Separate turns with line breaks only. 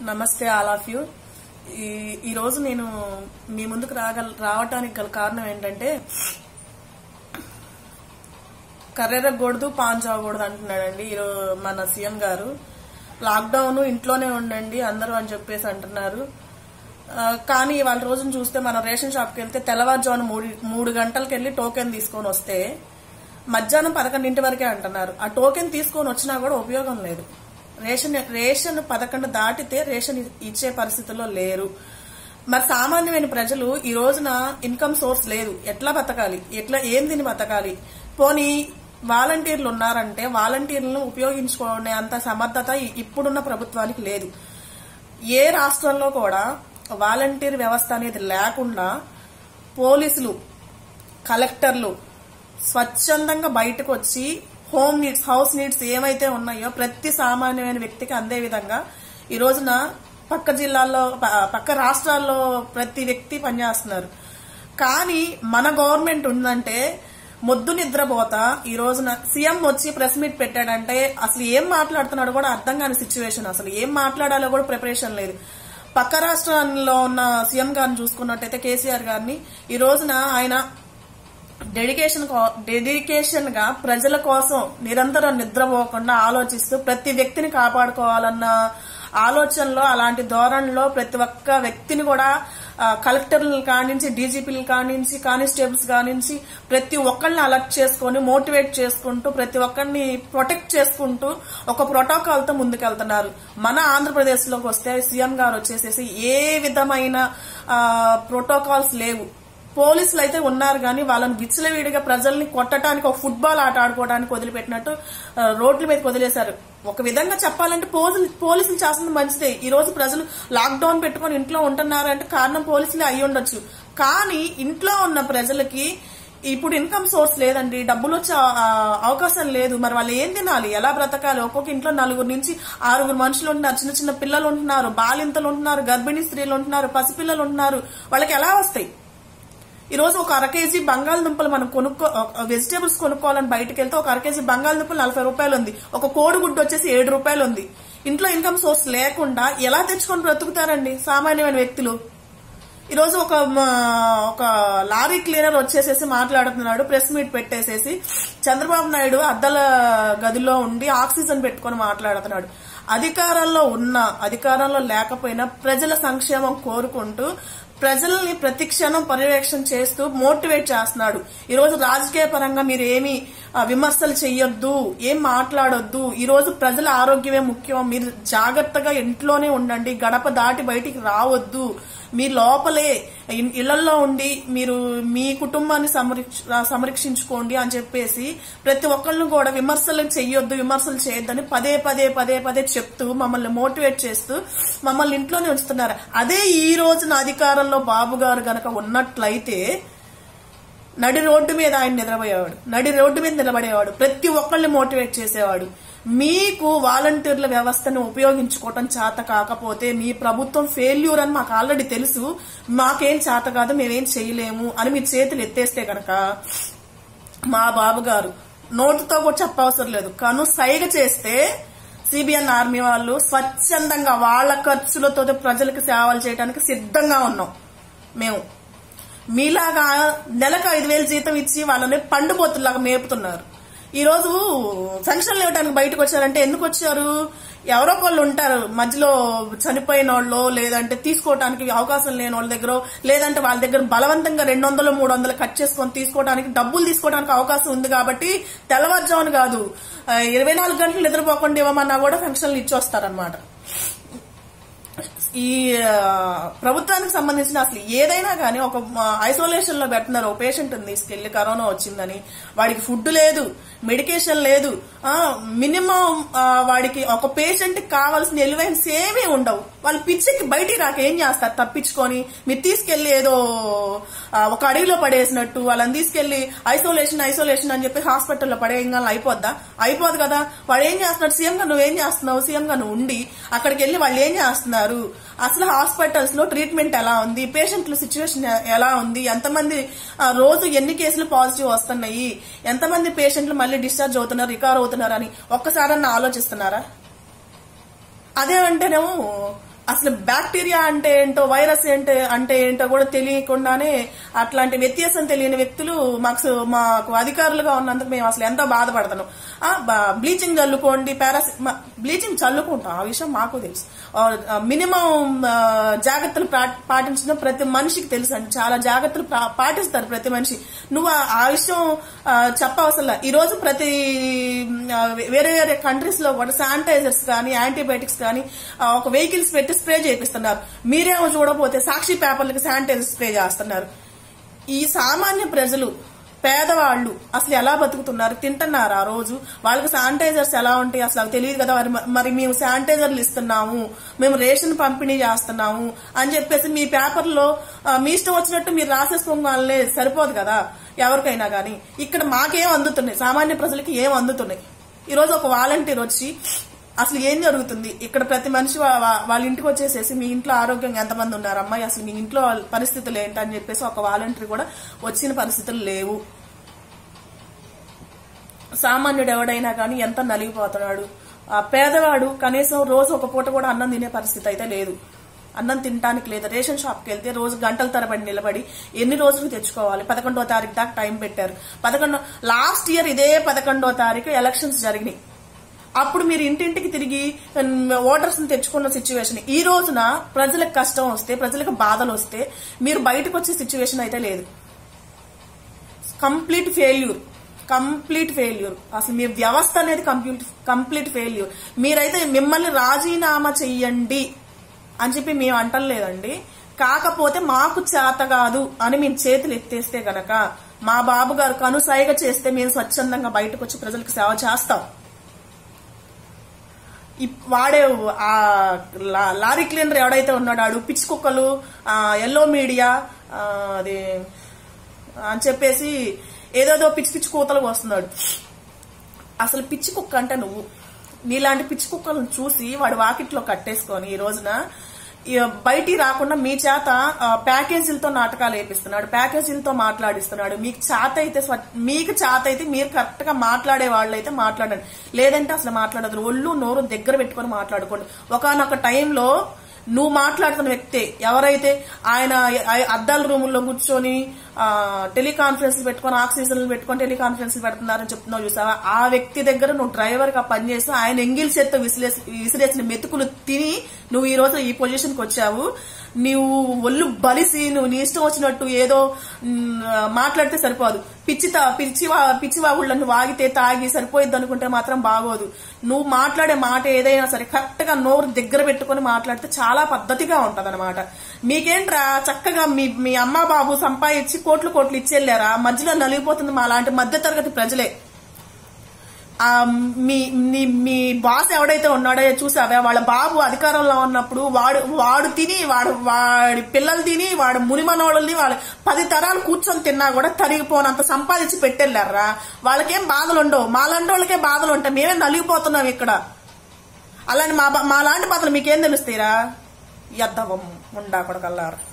నమస్తే all of you ఈ ఈ రోజు నేను మీ ముందుకు రాగల రావటానికి గల కారణం ఏంటంటే కర్రెరగకూడదు పాన్ చావకూడదు అంటున్నాడండి ఈరోజు మన సీఎం గారు లాక్డౌన్ ఇంట్లోనే ఉండండి అందరూ అని చెప్పేసి అంటున్నారు ఆ, కానీ వాళ్ళ రోజున చూస్తే మనం రేషన్ షాప్కి వెళ్తే తెల్లవారుజామున మూడు మూడు గంటలకు వెళ్ళి టోకెన్ తీసుకొని వస్తే మధ్యాహ్నం పదకొండింటి వరకే అంటున్నారు ఆ టోకెన్ తీసుకొని వచ్చినా కూడా ఉపయోగం లేదు రేషన్ రేషన్ పదకొండు దాటితే రేషన్ ఇచ్చే పరిస్థితుల్లో లేరు మరి సామాన్యమైన ప్రజలు ఈ రోజున ఇన్కమ్ సోర్స్ లేదు ఎట్లా బతకాలి ఎట్లా ఏం తిని బతకాలి పోనీ వాలంటీర్లు ఉన్నారంటే వాలంటీర్లను ఉపయోగించుకునే అంత సమర్థత ఇ- ఇప్పుడున్న ప్రభుత్వానికి లేదు ఏ రాష్ట్రంలో కూడా వాలంటీర్ వ్యవస్థ అనేది లేకుండా పోలీసులు కలెక్టర్లు స్వచ్ఛందంగా బయటకు వచ్చి హోమ్ నీడ్స్ హౌస్ నీడ్స్ ఏమైతే ఉన్నాయో ప్రతి సామాన్యమైన వ్యక్తికి అందే విధంగా ఈ రోజున పక్క జిల్లాల్లో ప- పక్క రాష్ట్రాల్లో ప్రతి వ్యక్తి పనిచేస్తున్నారు కానీ మన గవర్నమెంట్ ఉందంటే మొద్దు నిద్రపోతా ఈ రోజున సీఎం వచ్చి ప్రెస్ మీట్ పెట్టాడంటే అసలు ఏం మాట్లాడుతున్నాడో కూడా అర్థం కాని సిచ్యువేషన్ అసలు ఏం మాట్లాడాలో కూడా ప్రిపరేషన్ లేదు పక్క రాష్ట్రాల్లో ఉన్న సీఎం గారిని చూసుకున్నట్టయితే కేసీఆర్ గారిని ఈ రోజున ఆయన డెడికేషన్ కో- డెడికేషన్ గా ప్రజల కోసం నిరంతరం నిద్రపోకుండా ఆలోచిస్తూ ప్రతి వ్యక్తిని కాపాడుకోవాలన్న ఆలోచనలో అలాంటి ధోరణిలో ప్రతి ఒక్క వ్యక్తిని కూడా ఆ, కలెక్టర్లు కానించి డీజీపీలు కానించి కానిస్టేబుల్స్ కానించి ప్రతి ఒక్కరిని అలర్ట్ చేసుకొని మోటివేట్ చేసుకుంటూ ప్రతి ఒక్కరిని ప్రొటెక్ట్ చేసుకుంటూ ఒక ప్రోటోకాల్ తో ముందుకెళ్తున్నారు మన ఆంధ్రప్రదేశ్ లోకి వస్తే సీఎం గారు వచ్చేసేసి ఏ విధమైన ప్రోటోకాల్స్ లేవు పోలీసులు అయితే ఉన్నారు కానీ వాళ్ళని విచ్చలవిడిగా ప్రజల్ని కొట్టడానికి ఒక ఫుట్బాల్ ఆట ఆడుకోవడానికి వదిలిపెట్టినట్టు ఆ, రోడ్ల మీదకి వదిలేశారు ఒక విధంగా చెప్పాలంటే పోలీసులు పోలీసులు చేస్తుంది మంచిదే ఈ రోజు ప్రజలు లాక్డౌన్ పెట్టుకొని ఇంట్లో ఉంటున్నారంటే కారణం పోలీసులే అయి ఉండొచ్చు కానీ ఇంట్లో ఉన్న ప్రజలకి ఇప్పుడు ఇన్కమ్ సోర్స్ లేదండి డబ్బులు వచ్చే ఆ, అవకాశం లేదు మరి వాళ్ళు ఏం తినాలి ఎలా బ్రతకాలి ఒక్కొక్క ఇంట్లో నలుగురు నుంచి ఆరుగురు మనుషులు ఉంటున్నారు చిన్న చిన్న పిల్లలు ఉంటున్నారు బాలింతలు ఉంటున్నారు గర్భిణీ స్త్రీలు ఉంటున్నారు పసిపిల్లలు ఉంటున్నారు వాళ్ళకి ఎలా వస్తాయి ఈ రోజు ఒక అర కేజీ బంగాళదుంపలు మనం కొనుక్కో వెజిటేబుల్స్ కొనుక్కోవాలని బయటకు వెళ్తే ఒక అర కేజీ బంగాళదుంపలు నలభై రూపాయలు ఉంది ఒక కోడిగుడ్డు వచ్చేసి ఏడు రూపాయలు ఉంది ఇంట్లో ఇన్కమ్ సోర్స్ లేకుండా ఎలా తెచ్చుకొని బ్రతుకుతారండి సామాన్యమైన వ్యక్తులు ఈ రోజు ఒక మ, ఒక లారీ క్లీనర్ వచ్చేసేసి మాట్లాడుతున్నాడు ప్రెస్ మీట్ పెట్టేసేసి చంద్రబాబు నాయుడు అద్దల గదిలో ఉండి ఆక్సిజన్ పెట్టుకొని మాట్లాడుతున్నాడు అధికారంలో ఉన్న అధికారంలో లేకపోయినా ప్రజల సంక్షేమం కోరుకుంటూ ప్రజల్ని ప్రతి క్షణం పర్యవేక్షణ చేస్తూ మోటివేట్ చేస్తున్నాడు ఈ రోజు రాజకీయ పరంగా మీరు ఏమి ఆ, విమర్శలు చెయ్యొద్దు ఏం మాట్లాడొద్దు ఈ రోజు ప్రజల ఆరోగ్యమే ముఖ్యం మీరు జాగ్రత్తగా ఇంట్లోనే ఉండండి గడప దాటి బయటికి రావద్దు మీ లోపలే ఇన్- ఇళ్లలో ఉండి మీరు మీ కుటుంబాన్ని సంరక్ష- సంరక్షించుకోండి అని చెప్పేసి ప్రతి ఒక్కళ్ళను కూడా విమర్శలు చెయ్యొద్దు విమర్శలు చేయొద్దని పదే పదే పదే పదే చెప్తూ మమ్మల్ని మోటివేట్ చేస్తూ మమ్మల్ని ఇంట్లోనే ఉంచుతున్నారు అదే ఈ రోజున అధికారంలో బాబు గారు గనక ఉన్నట్లయితే నడి రోడ్డు మీద ఆయన నిద్రపోయేవాడు నడి రోడ్డు మీద నిలబడేవాడు ప్రతి ఒక్కళ్ళని మోటివేట్ చేసేవాడు మీకు వాలంటీర్ల వ్యవస్థను ఉపయోగించుకోవటం చేత కాకపోతే మీ ప్రభుత్వం ఫెయిల్యూర్ అని మాకు ఆల్రెడీ తెలుసు మాకేం చేత కాదు మేమేం చేయలేము అని మీ చేతులు ఎత్తేస్తే గనక మా బాబు గారు నోటుతో కూడా చెప్పవసరం లేదు కను సైగ చేస్తే సిబిఎన్ ఆర్మీ వాళ్ళు స్వచ్ఛందంగా వాళ్ళ ఖర్చులతో ప్రజలకు సేవలు చేయడానికి సిద్ధంగా ఉన్నాం మేము మీలాగా నెలకు ఐదు వేలు జీతం ఇచ్చి వాళ్ళని పండుబోతుల్లాగా మేపుతున్నారు ఈ రోజు ఫంక్షన్లు ఇవ్వడానికి బయటకు వచ్చారంటే ఎందుకు వచ్చారు ఎవరో ఒకళ్ళు ఉంటారు మధ్యలో చనిపోయిన వాళ్ళు లేదంటే తీసుకోవడానికి అవకాశం లేని వాళ్ళ దగ్గర లేదంటే వాళ్ళ దగ్గర బలవంతంగా రెండు వందలు మూడు వందలు కట్ చేసుకొని తీసుకోవడానికి డబ్బులు తీసుకోవడానికి అవకాశం ఉంది కాబట్టి తెల్లవారుజామున కాదు ఆ, ఇరవై నాలుగు గంటలు నిద్రపోకుండా ఇవ్వమన్నా కూడా ఫంక్షన్లు ఇచ్చొస్తారనమాట ఈ ఆ, ప్రభుత్వానికి సంబంధించిన అసలు ఏదైనా కానీ ఒక ఐసోలేషన్ లో పెడుతున్నారు ఒక పేషెంట్ ఉంది తీసుకెళ్లి కరోనా వచ్చిందని వాడికి ఫుడ్ లేదు మెడికేషన్ లేదు మినిమం వాడికి ఒక పేషెంట్ కి కావాల్సిన ఎలివెన్స్ ఏమీ ఉండవు వాళ్ళు పిచ్చికి బయటికి రాక ఏం చేస్తారు తప్పించుకొని మీరు తీసుకెళ్లి ఏదో ఆ, ఒక అడవిలో పడేసినట్టు వాళ్ళని తీసుకెళ్లి ఐసోలేషన్ ఐసోలేషన్ అని చెప్పి హాస్పిటల్లో పడేయగానే అయిపోద్దా అయిపోదు కదా వాడు ఏం చేస్తున్నాడు సీఎం గా నువ్వేం చేస్తున్నావు సీఎం గా నువ్వు ఉండి అక్కడికి వెళ్ళి వాళ్ళు ఏం చేస్తున్నారు అసలు హాస్పిటల్స్ లో ట్రీట్మెంట్ ఎలా ఉంది పేషెంట్ల సిచ్యువేషన్ ఎలా ఉంది ఎంతమంది ఆ, రోజు ఎన్ని కేసులు పాజిటివ్ వస్తున్నాయి ఎంతమంది పేషెంట్లు మళ్ళీ డిశ్చార్జ్ అవుతున్నారు రికవర్ అవుతున్నారు అని ఒక్కసారన్నా ఆలోచిస్తున్నారా అదేమంటేనేమో అసలు బ్యాక్టీరియా అంటే ఏంటో వైరస్ ఏంటో అంటే ఏంటో కూడా తెలియకుండానే అట్లాంటి వ్యత్యాసం తెలియని వ్యక్తులు మాకు మాకు అధికారులుగా ఉన్నందుకు మేము అసలు ఎంతో బాధపడతాను బ్లీచింగ్ చల్లుకోండి పారాసి బ్లీచింగ్ చల్లుకుంటాం ఆ విషయం మాకు తెలుసు మినిమం జాగ్రత్తలు పా- పాటించడం ప్రతి మనిషికి తెలుసు అండి చాలా జాగ్రత్తలు పా- పాటిస్తారు ప్రతి మనిషి నువ్వు ఆ- ఆ విషయం ఆ, చెప్పవసరం ఈ రోజు ప్రతి ఆ, వేరే వేరే కంట్రీస్ లో కూడా శానిటైజర్స్ కానీ యాంటీబయాటిక్స్ కానీ ఆ, ఒక వెహికల్స్ పెట్టి స్ప్రే చేపిస్తున్నారు మీరేమో చూడకపోతే సాక్షి పేపర్లకి శానిటైజర్ స్ప్రే చేస్తున్నారు ఈ సామాన్య ప్రజలు పేదవాళ్ళు అసలు ఎలా బతుకుతున్నారు తింటున్నారు ఆ రోజు వాళ్ళకి శానిటైజర్స్ ఎలా ఉంటాయి అసలు అవి తెలియదు కదా మరి మరి మేము శానిటైజర్లు ఇస్తున్నాము మేము రేషన్ పంపిణీ చేస్తున్నాము అని చెప్పేసి మీ పేపర్లో ఆ, మీ ఇష్టం వచ్చినట్టు మీరు రాసేసుకోవాలనే సరిపోదు కదా ఎవరికైనా కానీ ఇక్కడ మాకేం అందుతున్నాయి సామాన్య ప్రజలకి ఏం అందుతున్నాయి ఈ రోజు ఒక వాలంటీర్ వచ్చి అసలు ఏం జరుగుతుంది ఇక్కడ ప్రతి మనిషి వా- వా- వాళ్ళ ఇంటికి వచ్చేసేసి మీ ఇంట్లో ఆరోగ్యంగా ఎంతమంది ఉన్నారు అమ్మాయి అసలు మీ ఇంట్లో వాళ్ళ పరిస్థితులు ఏంటని చెప్పేసి ఒక వాలంటీర్ కూడా వచ్చిన పరిస్థితులు లేవు సామాన్యుడు ఎవడైనా కానీ ఎంత నలిగిపోతున్నాడు ఆ పేదవాడు కనీసం రోజు ఒక పూట కూడా అన్నం తినే పరిస్థితి అయితే లేదు అన్నం తినడానికి లేదు రేషన్ షాప్కి వెళ్తే రోజు గంటల తరబడి నిలబడి ఎన్ని రోజులు తెచ్చుకోవాలి పదకొండో తారీఖు దాకా టైం పెట్టారు పదకొండో లాస్ట్ ఇయర్ ఇదే పదకొండో తారీఖు ఎలక్షన్స్ జరిగినాయి అప్పుడు మీరు ఇంటింటికి తిరిగి ఓటర్స్ తెచ్చుకున్న సిచ్యువేషన్ ఈ రోజున ప్రజలకు కష్టం వస్తే ప్రజలకు బాధలు వస్తే మీరు బయటకు వచ్చే సిచ్యువేషన్ అయితే లేదు కంప్లీట్ ఫెయిల్యూర్ కంప్లీట్ ఫెయిల్యూర్ అసలు మీ వ్యవస్థ అనేది కంప్లీట్ కంప్లీట్ ఫెయిల్యూర్ మీరైతే మిమ్మల్ని రాజీనామా చెయ్యండి అని చెప్పి మేము అంటలేదండి కాకపోతే మాకు చేత కాదు అని మేము చేతులు ఎత్తేస్తే గనక మా బాబు గారు కనుసైగ చేస్తే మేము స్వచ్ఛందంగా బయటకు వచ్చి ప్రజలకు సేవ చేస్తాం ఇప్- వాడే ఆ లా- లారీ క్లీనర్ ఎవడైతే ఉన్నాడో ఆడు పిచ్చి కుక్కలు ఆ, ఎల్లో మీడియా ఆ, అది అని చెప్పేసి ఏదేదో పిచ్చి పిచ్చి కూతలు వస్తున్నాడు అసలు పిచ్చి కుక్క అంటే నువ్వు నీలాంటి పిచ్చి కుక్కలను చూసి వాడు వాకిట్లో కట్టేసుకొని ఈ రోజున ఈ బయటికి రాకుండా మీ చేత ఆ, ప్యాకేజీలతో నాటకాలు వేపిస్తున్నాడు ప్యాకేజీలతో మాట్లాడిస్తున్నాడు మీకు చేత అయితే స్వ- మీకు చేత అయితే మీరు కరెక్ట్ గా మాట్లాడే వాళ్ళు అయితే మాట్లాడండి లేదంటే అసలు మాట్లాడదు ఒళ్ళు నోరు దగ్గర పెట్టుకొని మాట్లాడుకోండి ఒకనొక టైంలో నువ్వు మాట్లాడుతున్న వ్యక్తి ఎవరైతే ఆయన ఆ- అద్దాల రూముల్లో కూర్చొని ఆ, టెలికాన్ఫరెన్స్ పెట్టుకొని ఆక్సిజన్లు పెట్టుకొని టెలికాన్ఫరెన్స్ పెడుతున్నారని చెప్తున్నావు చూసావా ఆ వ్యక్తి దగ్గర నువ్వు డ్రైవర్ గా పనిచేసి ఆయన ఎంగిల్ చేత్తో విసిరేసి విసిరేసిన మెతుకులు తిని నువ్వు ఈ రోజు ఈ పొజిషన్ కి వచ్చావు నువ్వు ఒళ్ళు బలిసి నువ్వు నీ ఇష్టం వచ్చినట్టు ఏదో మ్, మాట్లాడితే సరిపోదు పిచ్చి తా- పిచ్చి వా- పిచ్చి వాగుళ్ళను వాగితే తాగి సరిపోయిద్ది అనుకుంటే మాత్రం బాగోదు నువ్వు మాట్లాడే మాట ఏదైనా సరే కరెక్ట్ గా నోరు దగ్గర పెట్టుకొని మాట్లాడితే చాలా పద్ధతిగా ఉంటది మీకేంట్రా చక్కగా మీ మీ అమ్మ బాబు సంపాదించి కోట్లు కోట్లు ఇచ్చెళ్ళారా మధ్యలో నలిగిపోతుంది మా లాంటి మధ్య తరగతి ప్రజలే ఆ మీ మీ మీ బాస్ ఎవడైతే ఉన్నాడో చూసావా వాళ్ళ బాబు అధికారంలో ఉన్నప్పుడు వాడు వాడు తిని వాడు వాడి పిల్లలు తిని వాడు మునిమనోళ్ళని వాళ్ళ పది తరాలు కూర్చొని తిన్నా కూడా తరిగిపోనంత సంపాదించి పెట్టెళ్ళారా వాళ్ళకేం బాధలు ఉండవు మాలాంటి బాధలు ఉంటాయి మేమే నలిగిపోతున్నాం ఇక్కడ అలాంటి మా బా- మా లాంటి బాధలు మీకేం తెలుస్తాయిరా ఎద్దవం ఉండా కొడకల్లారా